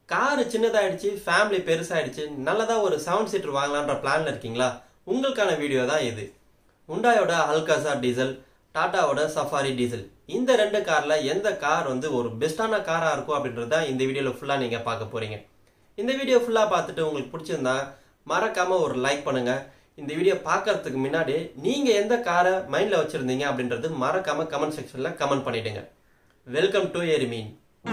car சின்னதாயிடுச்சு family பெருசாயிடுச்சு நல்லதா ஒரு seven seater வாங்கலான்ற பிளான்ல இருக்கீங்களா உங்களுக்கான வீடியோ தான் இது உண்டாயோட அல்காசா டீசல் டாட்டாவோட சஃபாரி டீசல் இந்த ரெண்டு கார்ல எந்த கார் வந்து ஒரு பெஸ்டான காரா இருக்கும் அப்படின்றத இந்த வீடியோல ஃபுல்லா நீங்க பார்க்க போறீங்க இந்த வீடியோ ஃபுல்லா பார்த்துட்டு உங்களுக்கு பிடிச்சிருந்தா மறக்காம ஒரு லைக் பண்ணுங்க இந்த வீடியோ பார்க்கறதுக்கு முன்னாடி நீங்க எந்த காரை மைண்ட்ல வச்சிருந்தீங்க அப்படின்றது மறக்காம கமெண்ட் செக்ஷன்ல கமெண்ட் பண்ணிடுங்க வெல்கம் டு எரிமீன்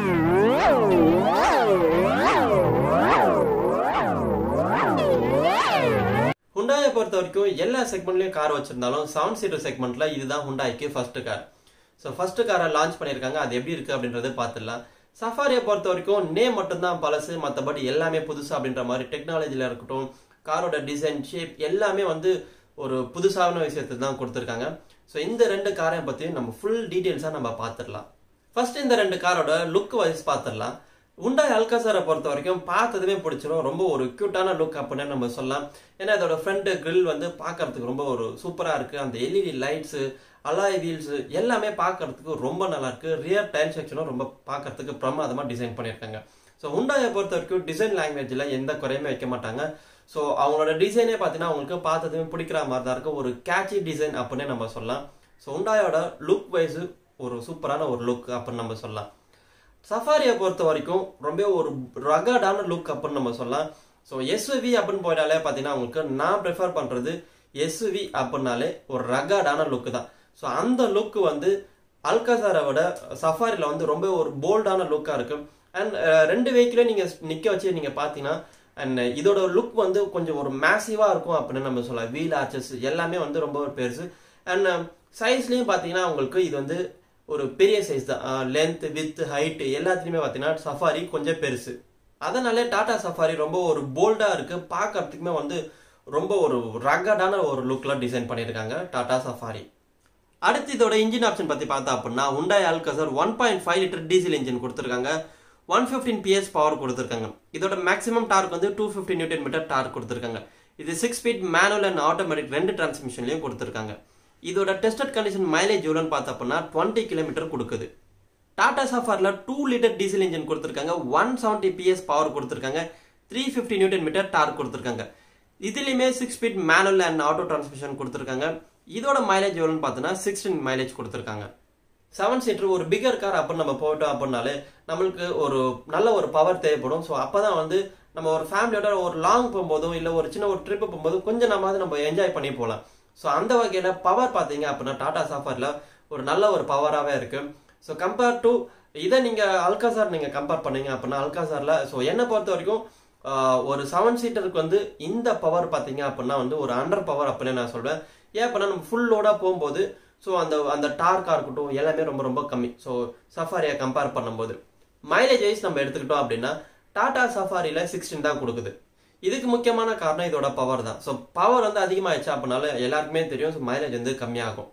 ஹுண்டாயை பொறுத்த வரைக்கும் எல்லா செக்மெண்ட்லயும் கார் வச்சிருந்தாலும் செவன் சீட்டர் செக்மெண்ட்ல இதுதான் ஹுண்டாய்க்கு ஃபர்ஸ்ட் கார் ஸோ ஃபர்ஸ்ட் காரை லான்ச் பண்ணியிருக்காங்க அது எப்படி இருக்கு அப்படின்றத பார்த்துடலாம் சஃபாரியை பொறுத்த வரைக்கும் நேம் மட்டும்தான் பழசு மற்றபடி எல்லாமே புதுசு அப்படின்ற மாதிரி டெக்னாலஜியில் இருக்கட்டும் காரோட டிசைன் ஷேப் எல்லாமே வந்து ஒரு புதுசான விஷயத்தை தான் கொடுத்துருக்காங்க ஸோ இந்த ரெண்டு காரையும் பற்றியும் நம்ம ஃபுல் டீட்டெயில்ஸாக நம்ம பார்த்துடலாம் ஃபர்ஸ்ட் இந்த ரெண்டு காரோட லுக் வைஸ் பார்த்துடலாம் உண்டாய் அல்காசாரை பொறுத்த வரைக்கும் பார்த்ததுமே பிடிச்சிரும் ரொம்ப ஒரு க்யூட்டான லுக் அப்படின்னு நம்ம சொல்லலாம் ஏன்னா அதோட ஃப்ரண்ட் கிரில் வந்து பார்க்கறதுக்கு ரொம்ப ஒரு சூப்பராக இருக்கு அந்த எல்இடி லைட்ஸு அலாய் வீல்ஸ் எல்லாமே பார்க்கறதுக்கு ரொம்ப நல்லா இருக்கு ரியர் டைல் செக்ஷனும் ரொம்ப பார்க்கறதுக்கு பிரமாதமாக டிசைன் பண்ணியிருக்காங்க ஸோ உண்டாயை பொறுத்த வரைக்கும் டிசைன் லாங்குவேஜில் எந்த குறையுமே வைக்க மாட்டாங்க ஸோ அவங்களோட டிசைனே பார்த்தீங்கன்னா அவங்களுக்கு பார்த்ததுமே பிடிக்கிற மாதிரி தான் இருக்கு ஒரு கேட்சி டிசைன் அப்படின்னு நம்ம சொல்லலாம் ஸோ உண்டாயோட லுக் வைஸ் ஒரு சூப்பரான ஒரு லுக் அப்படின்னு நம்ம சொல்லலாம் சஃபாரியை பொறுத்த வரைக்கும் ரொம்ப ஒரு ரகடான லுக் அப்படின்னு நம்ம சொல்லலாம் ஸோ எஸ்வி அப்படின்னு போயிட்டாலே பார்த்தீங்கன்னா உங்களுக்கு நான் ப்ரிஃபர் பண்ணுறது எஸ்வி அப்படின்னாலே ஒரு ரகடான லுக்கு தான் ஸோ அந்த லுக் வந்து அல்காசாரை விட சஃபாரியில் வந்து ரொம்ப ஒரு போல்டான லுக்காக இருக்கு அண்ட் ரெண்டு வெஹிக்கிளையும் நீங்கள் நிற்க வச்சு நீங்கள் பார்த்தீங்கன்னா அண்ட் இதோட லுக் வந்து கொஞ்சம் ஒரு மேசிவாக இருக்கும் அப்படின்னு நம்ம சொல்லலாம் வீல் ஆச்சஸ் எல்லாமே வந்து ரொம்ப பெருசு அண்ட் சைஸ்லேயும் பார்த்தீங்கன்னா உங்களுக்கு இது வந்து ஒரு பெரிய சைஸ் தான் லென்த் வித் ஹைட் எல்லாத்துலேயுமே பார்த்தீங்கன்னா சஃபாரி கொஞ்சம் பெருசு அதனாலே டாடா சஃபாரி ரொம்ப ஒரு போல்டாக இருக்கு பார்க்கறதுக்குமே வந்து ரொம்ப ஒரு ரகடான ஒரு லுக்கில் டிசைன் பண்ணியிருக்காங்க டாடா சஃபாரி அடுத்து இதோட இன்ஜின் ஆப்ஷன் பற்றி பார்த்தா அப்படின்னா Hyundai Alcazar one point five litre diesel engine கொடுத்துருக்காங்க ஒன் ஃபிஃப்டின் பிஎஸ் பவர் கொடுத்துருக்காங்க இதோட மேக்ஸிமம் டார்க் வந்து two fifty newton metre torque கொடுத்துருக்காங்க இது six speed manual and automatic ரெண்டு டிரான்ஸ்மிஷன்லையும் கொடுத்துருக்காங்க இதோட டெஸ்டட் கண்டிஷன் மைலேஜ் எவ்வளோன்னு பார்த்தா அப்படின்னா டுவெண்ட்டி கிலோமீட்டர் கொடுக்குது டாடா சஃபாரில் டூ லிட்டர் டீசல் இன்ஜின் கொடுத்துருக்காங்க ஒன் செவன்ட்டி பிஎஸ் பவர் கொடுத்துருக்காங்க three fifty newton metre torque கொடுத்துருக்காங்க இதுலேயுமே six speed manual and auto transmission கொடுத்துருக்காங்க இதோட மைலேஜ் எவ்வளோன்னு பார்த்தோன்னா சிக்ஸ்டீன் மைலேஜ் கொடுத்துருக்காங்க செவன் சீட்டர் ஒரு பிகர் கார் அப்படின்னு நம்ம போயிட்டோம் அப்படின்னாலே நம்மளுக்கு ஒரு நல்ல ஒரு பவர் தேவைப்படும் ஸோ அப்போ தான் வந்து நம்ம ஒரு ஃபேமிலியோட ஒரு லாங் போகும்போதும் இல்லை ஒரு சின்ன ஒரு ட்ரிப்பு போகும்போதும் கொஞ்சம் நம்ம வந்து நம்ம என்ஜாய் பண்ணி போகலாம் ஸோ அந்த வகையில் பவர் பார்த்தீங்க அப்படின்னா டாடா சாஃபாரில் ஒரு நல்ல ஒரு பவராகவே இருக்கு ஸோ கம்பேர் டு இதை நீங்கள் அல்காசார் நீங்கள் கம்பேர் பண்ணீங்க அப்படின்னா அல்காசாரில் ஸோ என்னை பொறுத்த வரைக்கும் ஒரு செவன் சீட்டருக்கு வந்து இந்த பவர் பார்த்தீங்க அப்படின்னா வந்து ஒரு அண்டர் பவர் அப்படின்னு நான் சொல்வேன் ஏன் அப்படின்னா நம்ம ஃபுல் லோடாக போகும்போது ஸோ அந்த அந்த டார்க்காக இருக்கட்டும் எல்லாமே ரொம்ப ரொம்ப கம்மி ஸோ சஃபாரியை கம்பேர் பண்ணும்போது மைலேஜ் வைஸ் நம்ம எடுத்துக்கிட்டோம் அப்படின்னா டாடா சஃபாரியில் சிக்ஸ்டீன் தான் கொடுக்குது இதுக்கு முக்கியமான காரணம் இதோட பவர் தான் ஸோ பவர் வந்து அதிகமாகிடுச்சு அப்படின்னால எல்லாருக்குமே தெரியும் ஸோ மைலேஜ் வந்து கம்மியாகும்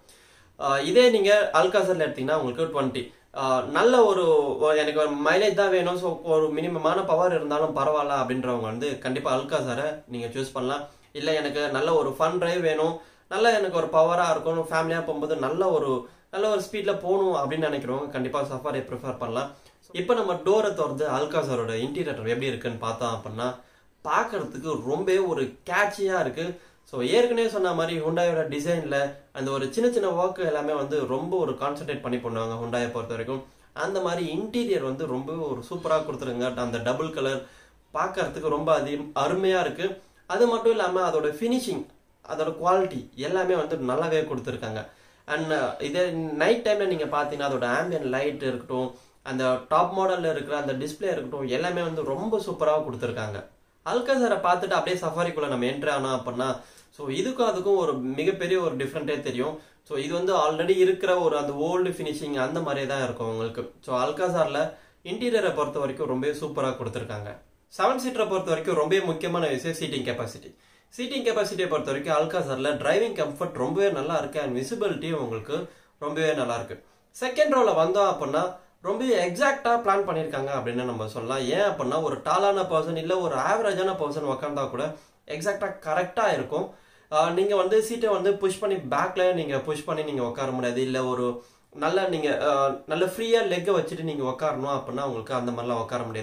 இதே நீங்கள் அல்காசரில் எடுத்தீங்கன்னா உங்களுக்கு டுவெண்ட்டி நல்ல ஒரு எனக்கு மைலேஜ் தான் வேணும் ஸோ ஒரு மினிமமான பவர் இருந்தாலும் பரவாயில்ல அப்படின்றவங்க வந்து கண்டிப்பாக அல்காசாரை நீங்கள் சூஸ் பண்ணலாம் இல்லை எனக்கு நல்ல ஒரு ஃபன் டிரைவ் வேணும் நல்ல எனக்கு ஒரு பவராக இருக்கணும் ஃபேமிலியாக போகும்போது நல்ல ஒரு நல்ல ஒரு ஸ்பீடில் போகணும் அப்படின்னு நினைக்கிறவங்க கண்டிப்பாக சஃபாரியை ப்ரிஃபர் பண்ணலாம் இப்போ நம்ம டோரை திறந்து அல்காசாரோட இன்டீரியர் எப்படி இருக்குன்னு பார்த்தோம் அப்படின்னா பார்க்கறதுக்கு ரொம்ப ஒரு கேட்சியாக இருக்குது ஸோ ஏற்கனவே சொன்ன மாதிரி ஹுண்டாயோட டிசைனில் அந்த ஒரு சின்ன சின்ன ஒர்க் எல்லாமே வந்து ரொம்ப ஒரு கான்சென்ட்ரேட் பண்ணி பண்ணுவாங்க ஹுண்டாயை பொறுத்த வரைக்கும் அந்த மாதிரி இன்டீரியர் வந்து ரொம்ப ஒரு சூப்பராக கொடுத்துருங்க அந்த டபுள் கலர் பார்க்கறதுக்கு ரொம்ப அதிகம் அருமையாக இருக்குது அது மட்டும் இல்லாமல் அதோட ஃபினிஷிங் அதோட குவாலிட்டி எல்லாமே வந்து நல்லாவே கொடுத்துருக்காங்க அண்ட் இதே நைட் டைமில் நீங்கள் பார்த்தீங்கன்னா அதோட ஆம்பியன் லைட் இருக்கட்டும் அந்த டாப் மாடலில் இருக்கிற அந்த டிஸ்பிளே இருக்கட்டும் எல்லாமே வந்து ரொம்ப சூப்பராக கொடுத்துருக்காங்க அல்கசாரை பார்த்துட்டு அப்படியே சஃபாரிக்குள்ளே நம்ம என்ட்ரி ஆனோம் அப்படின்னா ஸோ இதுக்கும் அதுக்கும் ஒரு மிகப்பெரிய ஒரு டிஃப்ரெண்ட்டே தெரியும் ஸோ இது வந்து ஆல்ரெடி இருக்கிற ஒரு அந்த ஓல்டு ஃபினிஷிங் அந்த மாதிரியே தான் இருக்கும் உங்களுக்கு ஸோ அல்காசாரில் இன்டீரியரை பொறுத்த வரைக்கும் ரொம்ப சூப்பராக கொடுத்துருக்காங்க செவன் சீட்டரை பொறுத்த வரைக்கும் ரொம்ப முக்கியமான விஷயம் சீட்டிங் கெப்பாசிட்டி சீட்டிங் கெப்பாசிட்டியை பொறுத்த வரைக்கும் அல்காசாரில் டிரைவிங் கம்ஃபர்ட் ரொம்பவே நல்லா இருக்கு அண்ட் விசிபிலிட்டியும் உங்களுக்கு ரொம்பவே நல்லா இருக்கு செகண்ட் ரோல வந்தோம் அப்படின்னா ரொம்ப எக்ஸாக்டா பிளான் பண்ணியிருக்காங்க அப்படின்னு நம்ம சொல்லலாம் ஏன் அப்படின்னா ஒரு டாலான பர்சன் இல்லை ஒரு ஆவரேஜான பர்சன் உக்காந்தா கூட எக்ஸாக்டா கரெக்டா இருக்கும் நீங்க வந்து சீட்டை வந்து புஷ் பண்ணி பேக்ல நீங்க புஷ் பண்ணி நீங்க உட்கார முடியாது இல்லை ஒரு நல்ல நீங்க நல்ல ஃப்ரீயா லெக்கை வச்சுட்டு நீங்க உட்காரணும் அப்படின்னா உங்களுக்கு அந்த மாதிரிலாம் உட்கார முடியாது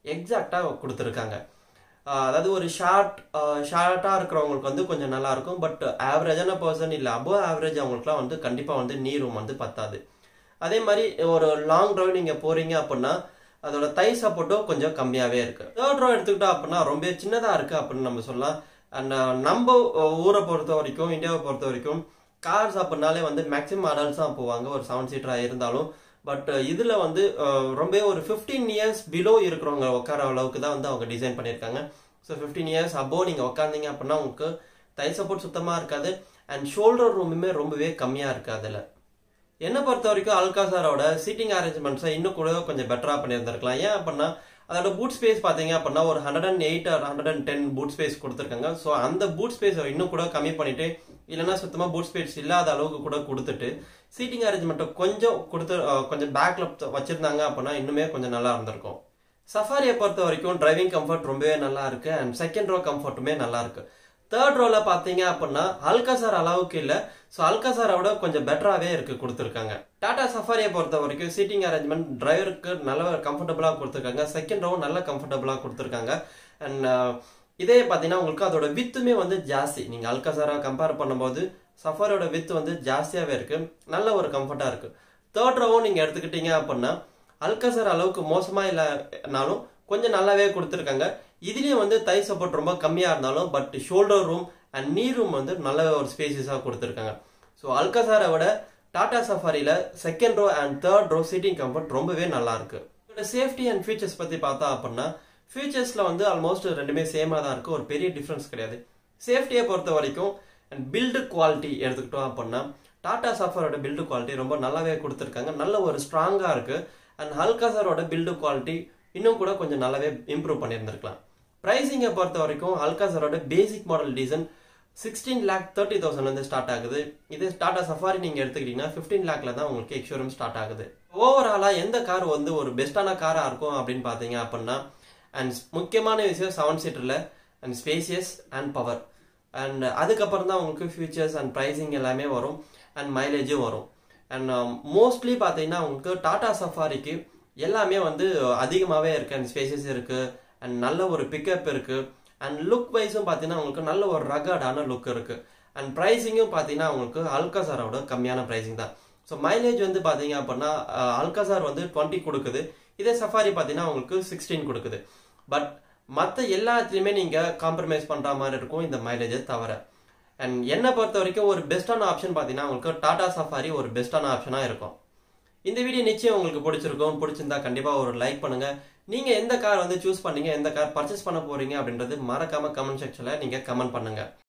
எக்ஸாக்டாக கொடுத்துருக்காங்க அதாவது ஒரு ஷார்ட் ஷார்ட்டாக இருக்கிறவங்களுக்கு வந்து கொஞ்சம் நல்லா இருக்கும் பட் ஆவரேஜான பர்சன் இல்லை அபோவ் ஆவரேஜ் அவங்களுக்குலாம் வந்து கண்டிப்பாக வந்து நீ ரூம் வந்து பத்தாது அதே மாதிரி ஒரு லாங் ட்ரைவ் நீங்கள் போகிறீங்க அப்படின்னா அதோட தை சப்போர்ட்டும் கொஞ்சம் கம்மியாகவே இருக்கு தேர்ட் ரோ எடுத்துக்கிட்டோம் அப்படின்னா ரொம்ப சின்னதாக இருக்கு அப்படின்னு நம்ம சொல்லலாம் அண்ட் நம்ம ஊரை பொறுத்த வரைக்கும் இந்தியாவை பொறுத்த வரைக்கும் கார்ஸ் அப்படின்னாலே வந்து மேக்ஸிமம் அடல்ட்ஸ் தான் போவாங்க ஒரு செவன் சீட்டராக இருந்தாலும் பட் இதில் வந்து ரொம்ப ஒரு ஃபிஃப்டீன் இயர்ஸ் பிலோ இருக்கிறவங்க உட்கார அளவுக்கு தான் வந்து அவங்க டிசைன் பண்ணியிருக்காங்க ஸோ ஃபிஃப்டீன் இயர்ஸ் அபோவ் நீங்கள் உட்காந்தீங்க அப்படின்னா உங்களுக்கு தை சப்போர்ட் சுத்தமாக இருக்காது அண்ட் ஷோல்டர் ரூமுமே ரொம்பவே கம்மியாக இருக்குது அதில் என்னை பொறுத்த வரைக்கும் அல்காசாரோட சீட்டிங் அரேஞ்ச்மெண்ட்ஸை இன்னும் கூட கொஞ்சம் பெட்டராக பண்ணியிருந்திருக்கலாம் ஏன் அப்படின்னா அதோட பூட் ஸ்பேஸ் பார்த்தீங்க அப்படின்னா ஒரு hundred and eight or hundred and ten boot space கொடுத்துருக்காங்க ஸோ அந்த பூட் ஸ்பேஸை இன்னும் கூட கம்மி பண்ணிட்டு இல்லைன்னா சுத்தமாக பூட் ஸ்பேஸ் இல்லாத அளவுக்கு கூட கொடுத்துட்டு சீட்டிங் அரேஞ்ச்மெண்ட்டை கொஞ்சம் கொடுத்து கொஞ்சம் பேக்ல வச்சிருந்தாங்க அப்படின்னா இன்னுமே கொஞ்சம் நல்லா இருந்திருக்கும் சஃபாரியை பொறுத்த வரைக்கும் டிரைவிங் கம்ஃபர்ட் ரொம்பவே நல்லா இருக்கு அண்ட் செகண்ட் ரோ கம்ஃபர்ட்டுமே நல்லா இருக்கு தேர்ட் ரோல பாத்தீங்க அப்படின்னா அல்காசார் அளவுக்கு இல்ல ஸோ அல்காசாரோட கொஞ்சம் பெட்டராகவே இருக்கு கொடுத்துருக்காங்க டாடா சஃபாரியை பொறுத்த வரைக்கும் சீட்டிங் அரேஞ்ச்மெண்ட் டிரைவருக்கு நல்ல கம்ஃபர்டபுளா கொடுத்துருக்காங்க செகண்ட் ரோ நல்ல கம்ஃபர்டபுளா கொடுத்துருக்காங்க அண்ட் இதே பார்த்தீங்கன்னா உங்களுக்கு அதோட வித்துமே வந்து ஜாஸ்தி நீங்க அல்காசாரா கம்பேர் பண்ணும்போது சஃபாரியோட வித்து வந்து ஜாஸ்தியாவே இருக்கு நல்ல ஒரு கம்ஃபர்ட்டா இருக்கு தேர்ட் ரோவும் நீங்க எடுத்துக்கிட்டீங்க அப்படின்னா அல்காசார் அளவுக்கு மோசமா இல்லைனாலும் கொஞ்சம் நல்லாவே கொடுத்துருக்காங்க இதுலயும் வந்து தை சப்போர்ட் ரொம்ப கம்மியா இருந்தாலும் but shoulder room and knee room வந்து நல்ல ஒரு ஸ்பேசியஸாக கொடுத்துருக்காங்க ஸோ அல்காசாரை விட டாடா சஃபாரியில second row and third row seating comfort ரொம்பவே நல்லா இருக்கு சேஃப்டி அண்ட் ஃபீச்சர்ஸ் பத்தி பார்த்தா அப்படின்னா ஃபீச்சர்ஸ்ல வந்து ஆல்மோஸ்ட் ரெண்டுமே சேமா தான் இருக்கு ஒரு பெரிய டிஃபரன்ஸ் கிடையாது சேஃப்டியை பொறுத்த வரைக்கும் அண்ட் பில்டு குவாலிட்டி எடுத்துக்கிட்டோம் அப்படின்னா டாடா சஃபாரோட பில்டு குவாலிட்டி ரொம்ப நல்லாவே கொடுத்துருக்காங்க நல்ல ஒரு ஸ்ட்ராங்கா இருக்கு அண்ட் ஹல்காசாரோட பில்டு குவாலிட்டி இன்னும் கூட கொஞ்சம் நல்லாவே இம்ப்ரூவ் பண்ணியிருந்திருக்கலாம் ப்ரைஸிங்கை பொறுத்த வரைக்கும் அல்காசரோட basic model diesel sixteen lakh thirty தௌசண்ட்லேருந்து ஸ்டார்ட் ஆகுது இது டாடா சஃபாரி நீங்கள் எடுத்துக்கிட்டீங்கன்னா ஃபிஃப்டீன் லேக்ல தான் உங்களுக்கு எக்ஷோரூம் ஸ்டார்ட் ஆகுது ஓவராலாக எந்த கார் வந்து ஒரு பெஸ்ட்டான காராக இருக்கும் அப்படின்னு பார்த்தீங்க அப்படின்னா அண்ட் முக்கியமான விஷயம் செவன் சீட்டரில் and spacious and power and அதுக்கப்புறம் தான் உங்களுக்கு ஃபியூச்சர்ஸ் அண்ட் ப்ரைஸிங் எல்லாமே வரும் அண்ட் மைலேஜும் வரும் அண்ட் மோஸ்ட்லி பார்த்தீங்கன்னா உங்களுக்கு டாடா சஃபாரிக்கு எல்லாமே வந்து அதிகமாகவே இருக்கு அண்ட் ஸ்பேசஸ் இருக்கு அண்ட் நல்ல ஒரு பிக்கப் இருக்கு அண்ட் லுக் வைஸும் பார்த்தீங்கன்னா உங்களுக்கு நல்ல ஒரு ரகடான லுக் இருக்கு அண்ட் ப்ரைஸிங்கும் பார்த்தீங்கன்னா உங்களுக்கு அல்காசாரோட கம்மியான ப்ரைஸிங் தான் ஸோ மைலேஜ் வந்து பார்த்தீங்க அப்படின்னா அல்காசார் வந்து டுவெண்ட்டி கொடுக்குது இதே சஃபாரி பார்த்தீங்கன்னா உங்களுக்கு சிக்ஸ்டீன் கொடுக்குது பட் மற்ற எல்லாத்துலேயுமே நீங்கள் காம்ப்ரமைஸ் பண்ணுற மாதிரி இருக்கும் இந்த மைலேஜை தவிர அண்ட் என்னை பொறுத்த வரைக்கும் ஒரு பெஸ்ட்டான ஆப்ஷன் பார்த்தீங்கன்னா உங்களுக்கு டாடா சஃபாரி ஒரு பெஸ்ட்டான ஆப்ஷனாக இருக்கும் இந்த வீடியோ நிச்சயம் உங்களுக்கு பிடிச்சிருக்கும் பிடிச்சிருந்தா கண்டிப்பா ஒரு லைக் பண்ணுங்க நீங்க எந்த கார் வந்து சூஸ் பண்ணீங்க எந்த கார் பர்ச்சேஸ் பண்ண போறீங்க அப்படின்றது மறக்காம கமெண்ட் செக்ஷன்ல நீங்க கமெண்ட் பண்ணுங்க